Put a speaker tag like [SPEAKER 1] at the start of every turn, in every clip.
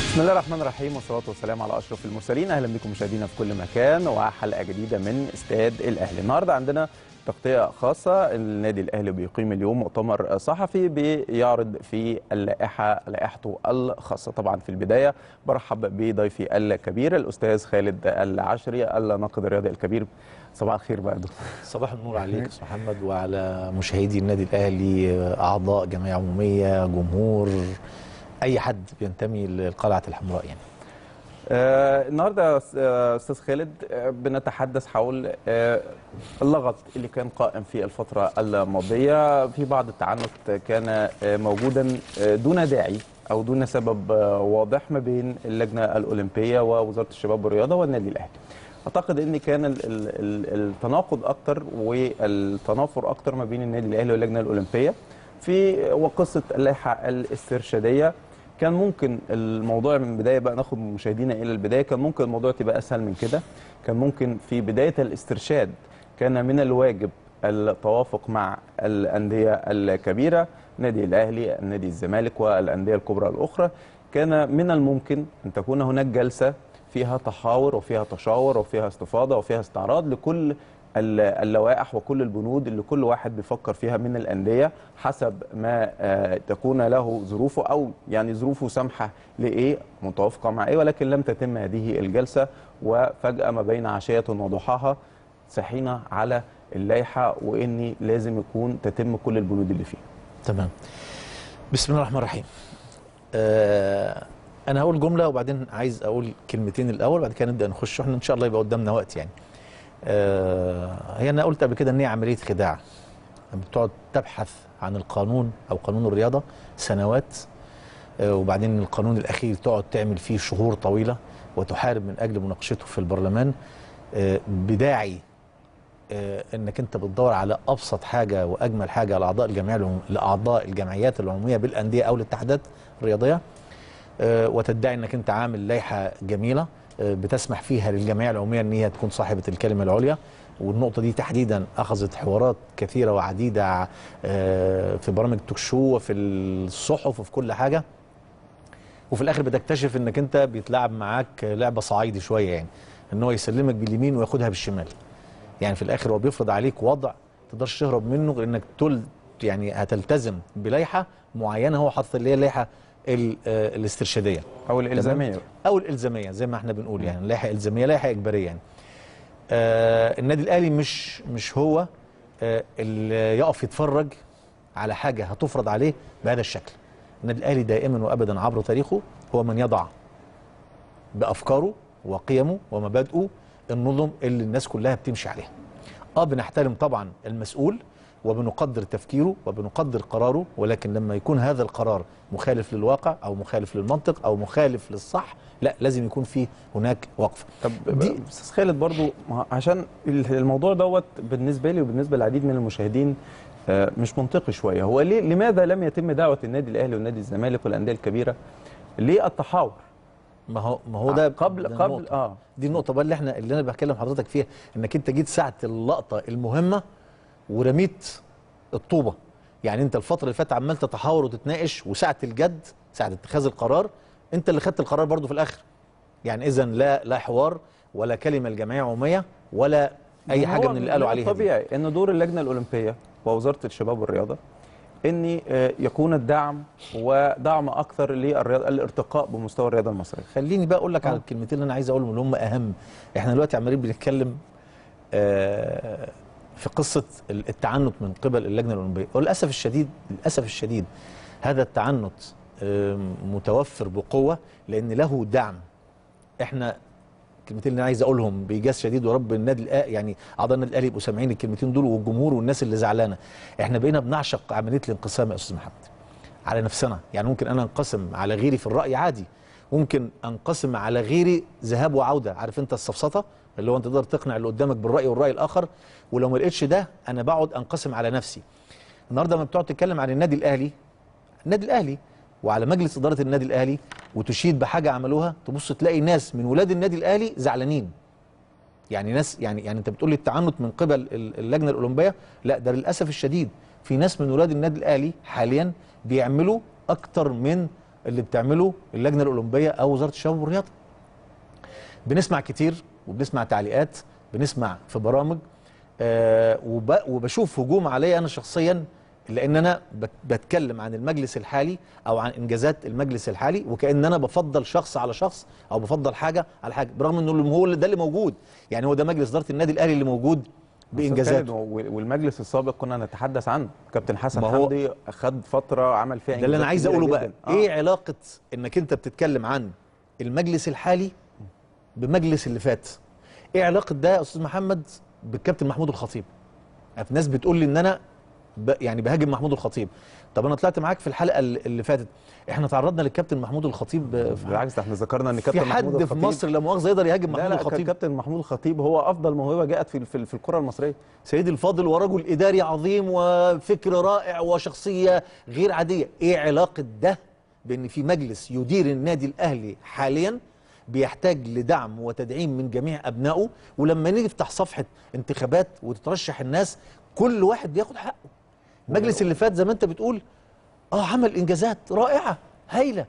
[SPEAKER 1] بسم الله الرحمن الرحيم والصلاة والسلام على أشرف المرسلين أهلا بكم مشاهدينا في كل مكان وحلقة جديدة من استاد الأهلي النهاردة عندنا تغطية خاصة النادي الأهلي بيقيم اليوم مؤتمر صحفي بيعرض في اللائحة لائحته الخاصة طبعا في البداية برحب بضيفي الكبير الأستاذ خالد العشري الناقد الرياضي الكبير صباح الخير بقى دكتور.
[SPEAKER 2] صباح النور عليك استاذ محمد وعلى مشاهدي النادي الاهلي اعضاء جمعيه عموميه جمهور اي حد بينتمي للقلعه الحمراء يعني
[SPEAKER 1] آه النهارده يا استاذ خالد آه بنتحدث حول آه اللغط اللي كان قائم في الفتره الماضيه في بعض التعنت كان آه موجودا آه دون داعي او دون سبب آه واضح ما بين اللجنه الاولمبيه ووزاره الشباب والرياضه والنادي الاهلي. اعتقد ان كان ال ال ال التناقض اكتر والتنافر اكتر ما بين النادي الاهلي واللجنه الاولمبيه في وقصه اللائحه الاسترشاديه كان ممكن الموضوع من البدايه بقى ناخد مشاهدينا الى البدايه كان ممكن الموضوع تبقى اسهل من كده كان ممكن في بدايه الاسترشاد كان من الواجب التوافق مع الانديه الكبيره النادي الاهلي النادي الزمالك والانديه الكبرى الاخرى كان من الممكن ان تكون هناك جلسه فيها تحاور وفيها تشاور وفيها استفاضه وفيها استعراض لكل اللوائح وكل البنود اللي كل واحد بيفكر فيها من الانديه حسب ما تكون له ظروفه او يعني ظروفه سامحه لايه متوافقه مع ايه ولكن لم تتم هذه الجلسه وفجاه ما بين عشيه وضحاها صحينا على اللائحه واني لازم يكون تتم كل البنود اللي فيها.
[SPEAKER 2] تمام. بسم الله الرحمن الرحيم. آه انا هقول جمله وبعدين عايز اقول كلمتين الاول بعد كده نبدا نخش احنا ان شاء الله يبقى قدامنا وقت يعني. آه هي انا قلت قبل كده ان هي عمليه خداع لما بتقعد تبحث عن القانون او قانون الرياضه سنوات آه وبعدين القانون الاخير تقعد تعمل فيه شهور طويله وتحارب من اجل مناقشته في البرلمان آه بداعي انك انت بتدور على ابسط حاجه واجمل حاجه لاعضاء الجمعيه لاعضاء الجمعيات العموميه بالانديه او الاتحادات الرياضيه وتدعي انك انت عامل لائحه جميله بتسمح فيها للجمعيه العموميه ان هي تكون صاحبه الكلمه العليا والنقطه دي تحديدا اخذت حوارات كثيره وعديده في برامج توك شو وفي الصحف وفي كل حاجه وفي الاخر بتكتشف انك انت بيتلعب معاك لعبه صعيدي شويه يعني ان هو يسلمك باليمين وياخدها بالشمال يعني في الاخر هو بيفرض عليك وضع تقدرش تهرب منه غير انك تل يعني هتلتزم بلائحه معينه هو حاطط اللي هي اللائحه الاسترشاديه
[SPEAKER 1] او الالزاميه
[SPEAKER 2] او الالزاميه زي ما احنا بنقول يعني لائحه الزاميه لائحه اجباريه يعني آه النادي الاهلي مش مش هو آه اللي يقف يتفرج على حاجه هتفرض عليه بهذا الشكل النادي الاهلي دائما وابدا عبر تاريخه هو من يضع بافكاره وقيمه ومبادئه النظم اللي الناس كلها بتمشي عليها اه بنحترم طبعا المسؤول وبنقدر تفكيره وبنقدر قراره ولكن لما يكون هذا القرار مخالف للواقع او مخالف للمنطق او مخالف للصح لا لازم يكون في هناك وقفه
[SPEAKER 1] طب دي استاذ خالد برضو عشان الموضوع دوت بالنسبه لي وبالنسبه للعديد من المشاهدين مش منطقي شويه هو ليه لماذا لم يتم دعوه النادي الاهلي والنادي الزمالك والانديه الكبيره للتحاور
[SPEAKER 2] ما هو ما هو ده
[SPEAKER 1] قبل
[SPEAKER 2] ده
[SPEAKER 1] قبل
[SPEAKER 2] النقطة.
[SPEAKER 1] اه
[SPEAKER 2] دي النقطه بقى اللي احنا اللي انا بكلم حضرتك فيها انك انت جيت ساعه اللقطه المهمه ورميت الطوبه يعني انت الفتره اللي فاتت عمال تتحاور وتتناقش وساعه الجد ساعه اتخاذ القرار انت اللي خدت القرار برضو في الاخر يعني اذا لا لا حوار ولا كلمه الجمعيه عموميه ولا اي حاجه من اللي قالوا عليها
[SPEAKER 1] طبيعي ان دور اللجنه الاولمبيه ووزاره الشباب والرياضه ان يكون الدعم ودعم اكثر للارتقاء بمستوى الرياضه المصريه
[SPEAKER 2] خليني بقى اقول لك على الكلمتين اللي انا عايز اقولهم اللي هم اهم احنا دلوقتي عمالين بنتكلم آه في قصه التعنت من قبل اللجنه الاولمبيه وللاسف الشديد للاسف الشديد هذا التعنت متوفر بقوه لان له دعم احنا الكلمتين اللي انا عايز اقولهم بايجاز شديد ورب النادي الأهلي يعني اعضاء النادي الاهلي يبقوا سامعين الكلمتين دول والجمهور والناس اللي زعلانه احنا بقينا بنعشق عمليه الانقسام يا استاذ محمد على نفسنا يعني ممكن انا انقسم على غيري في الراي عادي ممكن انقسم على غيري ذهاب وعوده عارف انت السفسطه اللي هو انت تقدر تقنع اللي قدامك بالراي والراي الاخر ولو ما لقيتش ده انا بقعد انقسم على نفسي النهارده لما بتقعد تتكلم عن النادي الاهلي النادي الاهلي وعلى مجلس اداره النادي الاهلي وتشيد بحاجه عملوها تبص تلاقي ناس من ولاد النادي الاهلي زعلانين يعني ناس يعني يعني انت بتقول لي التعنت من قبل اللجنه الاولمبيه لا ده للاسف الشديد في ناس من ولاد النادي الاهلي حاليا بيعملوا اكتر من اللي بتعمله اللجنه الاولمبيه او وزاره الشباب والرياضه بنسمع كتير وبنسمع تعليقات بنسمع في برامج آه وب وبشوف هجوم عليا انا شخصيا لان انا بت- بتكلم عن المجلس الحالي او عن انجازات المجلس الحالي وكان انا بفضل شخص على شخص او بفضل حاجه على حاجه برغم انه اللي هو اللي- ده اللي موجود يعني هو ده مجلس اداره النادي الاهلي اللي موجود
[SPEAKER 1] أستاذ خالد،
[SPEAKER 2] بانجازاته
[SPEAKER 1] و- والمجلس السابق كنا نتحدث عنه كابتن حسن
[SPEAKER 2] ما هو-
[SPEAKER 1] حمدي خد فتره عمل فيها
[SPEAKER 2] ده اللي انا
[SPEAKER 1] إنجازات
[SPEAKER 2] عايز
[SPEAKER 1] كبيرة
[SPEAKER 2] اقوله بقى
[SPEAKER 1] جداً. آه.
[SPEAKER 2] ايه علاقه انك انت بتتكلم عن المجلس الحالي بمجلس اللي فات ايه علاقه ده يا استاذ محمد بالكابتن محمود الخطيب يعني في ناس بتقول لي ان انا ب يعني بهاجم محمود الخطيب طب انا طلعت معاك في الحلقه اللي اللي فاتت احنا تعرضنا للكابتن محمود الخطيب آه، في
[SPEAKER 1] بالعكس ده احنا ذكرنا ان
[SPEAKER 2] في
[SPEAKER 1] كابتن محمود
[SPEAKER 2] حد في
[SPEAKER 1] الخطيب
[SPEAKER 2] مصر لا مؤاخذه يقدر يهاجم
[SPEAKER 1] لا
[SPEAKER 2] محمود
[SPEAKER 1] لا
[SPEAKER 2] الخطيب
[SPEAKER 1] كابتن محمود الخطيب هو افضل موهبه جاءت في في, في الكره المصريه
[SPEAKER 2] سيدي الفاضل ورجل اداري عظيم وفكر رائع وشخصيه غير عاديه ايه علاقه ده بان في مجلس يدير النادي الاهلي حاليا بيحتاج لدعم وتدعيم من جميع ابنائه ولما نيجي نفتح صفحه انتخابات وتترشح الناس كل واحد بياخد حقه المجلس اللي فات زي ما انت بتقول اه عمل انجازات رائعه هايله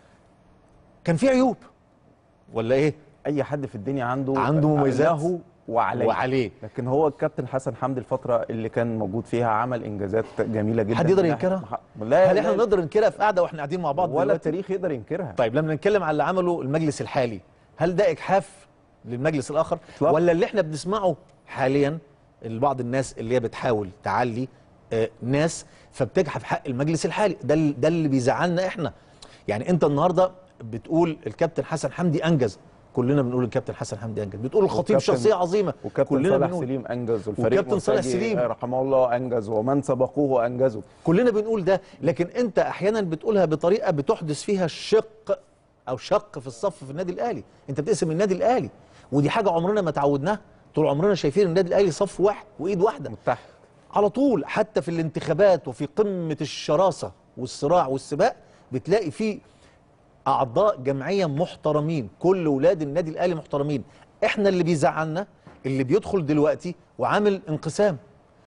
[SPEAKER 2] كان في عيوب ولا ايه
[SPEAKER 1] اي حد في الدنيا عنده
[SPEAKER 2] عنده مميزات
[SPEAKER 1] له وعليه
[SPEAKER 2] وعليه
[SPEAKER 1] لكن هو الكابتن حسن حمدي الفتره اللي كان موجود فيها عمل انجازات جميله جدا
[SPEAKER 2] حد يقدر
[SPEAKER 1] من ناحية
[SPEAKER 2] ينكرها؟
[SPEAKER 1] مح- لا
[SPEAKER 2] هل احنا
[SPEAKER 1] لا
[SPEAKER 2] نقدر ننكرها في قعده واحنا قاعدين مع بعض
[SPEAKER 1] ولا
[SPEAKER 2] دلوقتي؟
[SPEAKER 1] التاريخ يقدر ينكرها
[SPEAKER 2] طيب لما نتكلم على اللي عمله المجلس الحالي هل ده اجحاف للمجلس الاخر
[SPEAKER 1] إطلاقاً.
[SPEAKER 2] ولا اللي احنا بنسمعه حاليا بعض الناس اللي هي بتحاول تعلي آه، ناس فبتجحف حق المجلس الحالي ده ال- ده اللي بيزعلنا احنا يعني انت النهارده بتقول الكابتن حسن حمدي انجز كلنا بنقول الكابتن حسن حمدي انجز بتقول الخطيب
[SPEAKER 1] والكابتن-
[SPEAKER 2] شخصيه عظيمه
[SPEAKER 1] وكابتن
[SPEAKER 2] كلنا
[SPEAKER 1] صالح
[SPEAKER 2] بنقول
[SPEAKER 1] سليم انجز والفريق
[SPEAKER 2] وكابتن صالح
[SPEAKER 1] مرتجي
[SPEAKER 2] سليم.
[SPEAKER 1] رحمه الله انجز ومن سبقوه انجزوا
[SPEAKER 2] كلنا بنقول ده لكن انت احيانا بتقولها بطريقه بتحدث فيها شق او شق في الصف في النادي الاهلي انت بتقسم النادي الاهلي ودي حاجه عمرنا ما تعودناها طول عمرنا شايفين النادي الاهلي صف واحد وايد واحده
[SPEAKER 1] متحد
[SPEAKER 2] على طول حتى في الانتخابات وفي قمه الشراسه والصراع والسباق بتلاقي في اعضاء جمعيه محترمين كل ولاد النادي الاهلي محترمين احنا اللي بيزعلنا اللي بيدخل دلوقتي وعامل انقسام